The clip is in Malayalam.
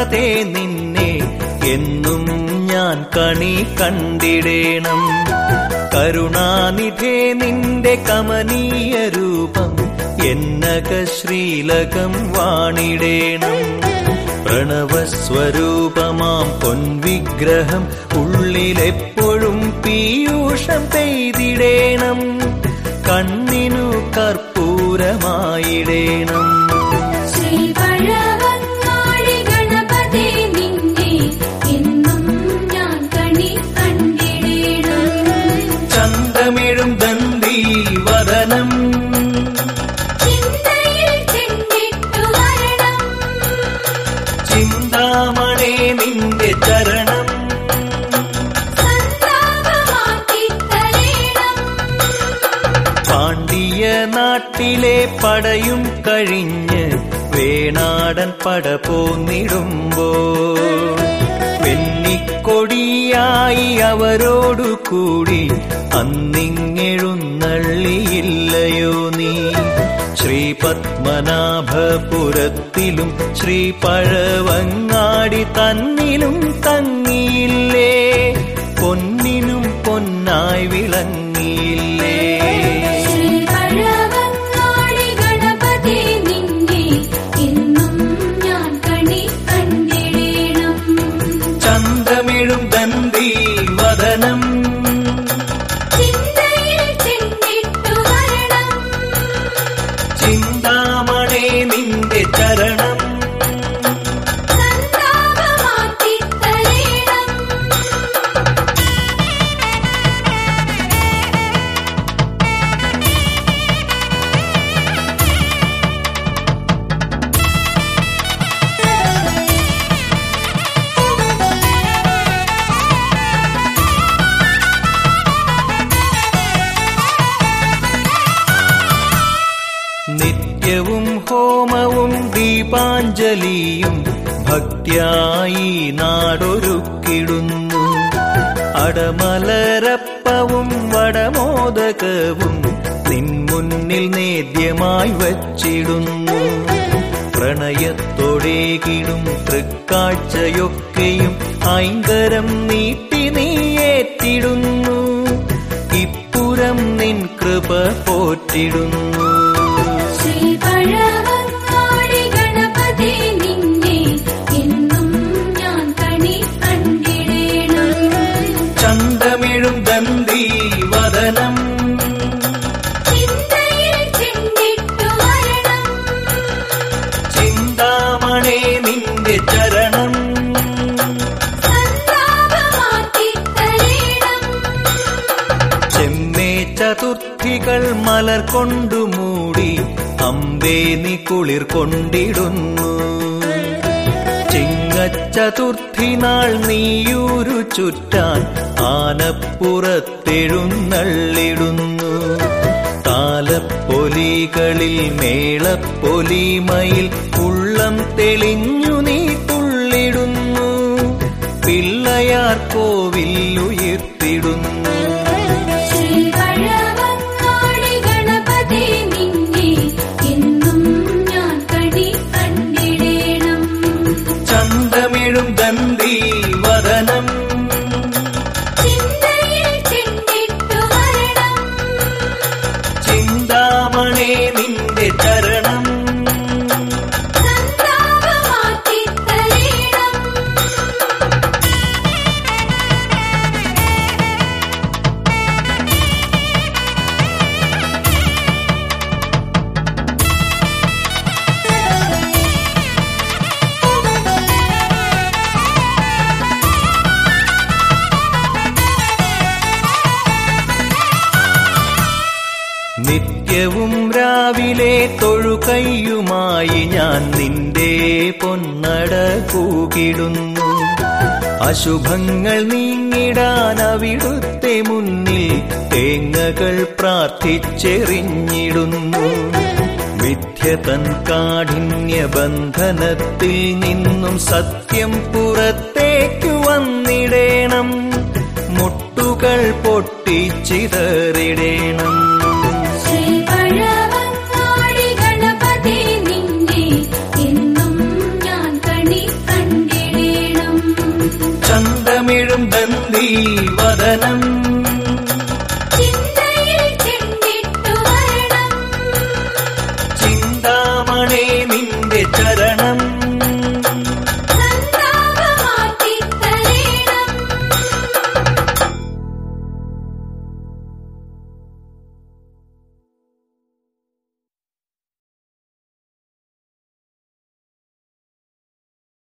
ഗണപതേ നിന്നെ എന്നും ഞാൻ കണി കണ്ടിടേണം കരുണാനിധേ നിന്റെ കമനീയ രൂപം എന്നക ശ്രീലകം വാണിടേണം പ്രണവസ്വരൂപമാം പൊൻവിഗ്രഹം ഉള്ളിലെപ്പോഴും പീയൂഷം പെയ്തിടേണം കണ്ണിനു കർപ്പൂരമായിടേണം ശ്രീ പഴവങ്ങാടി ഗണപതി നിന്നെ എന്നും ഞാൻ കണി കണ്ടിടേണം ചന്തമിഴും ദന്തി വദനം ചിന്തയിൽ ചെന്നിട്ടു വരണം ചിന്താമണേ നിന്റെ ചരണം സന്താപമാക്കി തരേണം പാണ്ഡ്യ നാട്ടിലെ പടയും കഴിഞ്ഞ് വേണാടൻ പട പോന്നിടുമ്പോ വെന്നിക്കൊടിയായി അവരോടു കൂടി അന്നിങ്ങെഴുന്നള്ളിയില്ലയോ നീ ശ്രീ പത്മനാഭപുരത്തിലും ശ്രീ പഴവങ്ങാടി തന്നിലും തങ്ങിയില്ലേ പൊന്നിനും പൊന്നായി വിളങ്ങിയില്ലേ ശ്രീ പഴവങ്ങാടി ഗണപതി നിന്നെ എന്നും ഞാൻ കണി കണ്ടിടേണം ചന്തമിഴും ദന്തി വദനം ചിന്തയിൽ ചെന്നിട്ടു വരണം ചിന്താമണേ നിന്റെ ചരണം സന്താപമാക്കി തരേണം നിത്യവും ഹോമവും ദീപാഞ്ജലിയും ഭക്ത്യായി നാടൊരുക്കിടുന്നു അടമലരപ്പവും വടമോദകവും നിൻമുന്നിൽ നേദ്യമായി വച്ചിടുന്നു പ്രണയത്തോടേകിടും തൃക്കാഴ്ചയൊക്കെയും ഐങ്കരം നീട്ടി നീയേറ്റിടുന്നു ഇപ്പുറം നിൻ കൃപ പോറ്റിടുന്നു ശ്രീ പഴവങ്ങാടി ഗണപതി നിന്നെ എന്നും ഞാൻ കണി കണ്ടിടേണം ചന്തമിഴും ദന്തി വദനം ചിന്തയിൽ ചെന്നിട്ടു വരണം ചിന്താമണേ നിന്റെ ചരണം സന്താപമാക്കി തരേണം ചെമ്മേ ചതുർത്ഥികൾ മലർ കൊണ്ടു മൂടി അമ്പേ നീ കുളിർ കൊണ്ടിടുന്നു ചിങ്ങച്ചതുർത്ഥി നാൾ നീയൂരു ചുറ്റാൻ ആനപ്പുറത്തെഴുന്നള്ളിടുന്നു താലപ്പൊലികളിൽ മേളപ്പൊലിമയിൽ ഉള്ളം തെളിഞ്ഞു നീ തുള്ളിടുന്നു പിള്ളയാർ കോവിൽ ഉയർത്തിടുന്നു ശ്രീ പഴവങ്ങാടി ഗണപതി നിന്നെ എന്നും ഞാൻ കണി കണ്ടിടേണം ചന്തമിഴും ദന്തി വദനം ചിന്തയിൽ ചെന്നിട്ടു വരണം ചിന്താമണേ നിന്റെ ചരണം സന്താപമാക്കി തരേണം നിത്യവും രാവിലെ തൊഴുകയ്യുമായി ഞാൻ നിന്റെ പൊന്നട കൂകിടുന്നു അശുഭങ്ങൾ നീങ്ങിടാൻ അവിടുത്തെ മുന്നിൽ തേങ്ങകൾ പ്രാർത്ഥിച്ചെറിഞ്ഞിടുന്നു വിദ്യ തൻ കാഠിന്യ ബന്ധനത്തിൽ നിന്നും സത്യം പുറത്തേക്കു വന്നിടേണം മുട്ടുകൾ പൊട്ടിച്ചിതറിടേണം ശ്രീ പഴവങ്ങാടി ഗണപതി നിന്നെ എന്നും ഞാൻ കണി കണ്ടിടേണം